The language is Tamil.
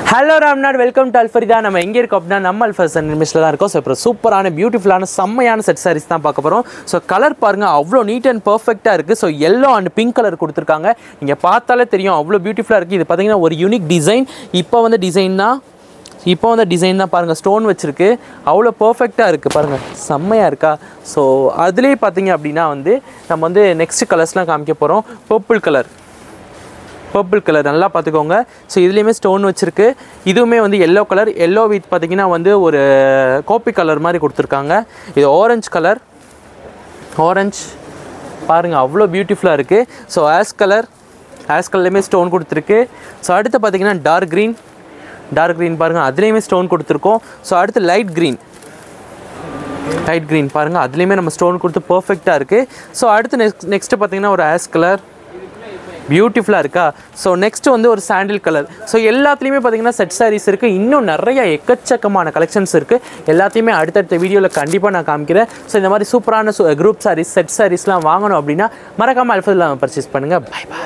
hello Ramnad welcome to Alfarida நம்ம எங்கே இருக்கோம் அப்படின்னா நம்ம அல்ஃபர்சன் நிமிஷத்தில் தான் இருக்கோம் ஸோ இப்போ சூப்பரான பியூட்டிஃபுல்லான செம்மையான செட் சாரீஸ் தான் பார்க்க போகிறோம் ஸோ கலர் பாருங்கள் அவ்வளோ நீட் அண்ட் பர்ஃபெக்டாக இருக்குது so yellow and pink colour கொடுத்துருக்காங்க நீங்கள் பார்த்தாலே தெரியும் அவ்வளோ பியூட்டிஃபுல்லாக இருக்குது இது பார்த்தீங்கன்னா ஒரு யூனிக் டிசைன் இப்போ வந்து டிசைன் தான் இப்போ வந்து டிசைன் தான் பாருங்கள் ஸ்டோன் வச்சுருக்கு அவ்வளோ பர்ஃபெக்டாக இருக்குது பாருங்கள் செம்மையாக இருக்கா ஸோ அதுலேயே பார்த்தீங்க அப்படின்னா வந்து நம்ம வந்து நெக்ஸ்ட் கலர்ஸ்லாம் காமிக்க போகிறோம் பர்பிள் கலர் பர்பிள் கலர் நல்லா பார்த்துக்கோங்க ஸோ இதுலேயுமே ஸ்டோன் வச்சுருக்கு இதுவுமே வந்து எல்லோ கலர் எல்லோ வித் பார்த்தீங்கன்னா வந்து ஒரு கோப்பி கலர் மாதிரி கொடுத்துருக்காங்க இது ஆரஞ்சு கலர் ஆரஞ்சு பாருங்கள் அவ்வளோ பியூட்டிஃபுல்லாக இருக்குது ஸோ ஆஸ் கலர் ஆஸ் கலர்லேயுமே ஸ்டோன் கொடுத்துருக்கு ஸோ அடுத்து பார்த்தீங்கன்னா டார்க் க்ரீன் டார்க் க்ரீன் பாருங்கள் அதுலேயுமே ஸ்டோன் கொடுத்துருக்கோம் ஸோ அடுத்து லைட் க்ரீன் லைட் க்ரீன் பாருங்கள் அதுலேயுமே நம்ம ஸ்டோன் கொடுத்து பர்ஃபெக்டாக இருக்குது ஸோ அடுத்து நெக்ஸ்ட் நெக்ஸ்ட்டு பார்த்தீங்கன்னா ஒரு ஆஸ் கலர் பியூட்டிஃபுல்லாக இருக்கா ஸோ நெக்ஸ்ட் வந்து ஒரு சாண்டில் கலர் ஸோ எல்லாத்துலேயுமே பார்த்தீங்கன்னா செட் சாரீஸ் இருக்குது இன்னும் நிறைய எக்கச்சக்கமான கலெக்ஷன்ஸ் இருக்குது எல்லாத்தையுமே அடுத்தடுத்த வீடியோவில் கண்டிப்பாக நான் காமிக்கிறேன் ஸோ இந்த மாதிரி சூப்பரான குரூப் சாரீஸ் செட் சாரீஸ்லாம் வாங்கணும் அப்படின்னா மறக்காமல் அல்ஃபதில் பர்ச்சேஸ் பண்ணுங்கள் பை பை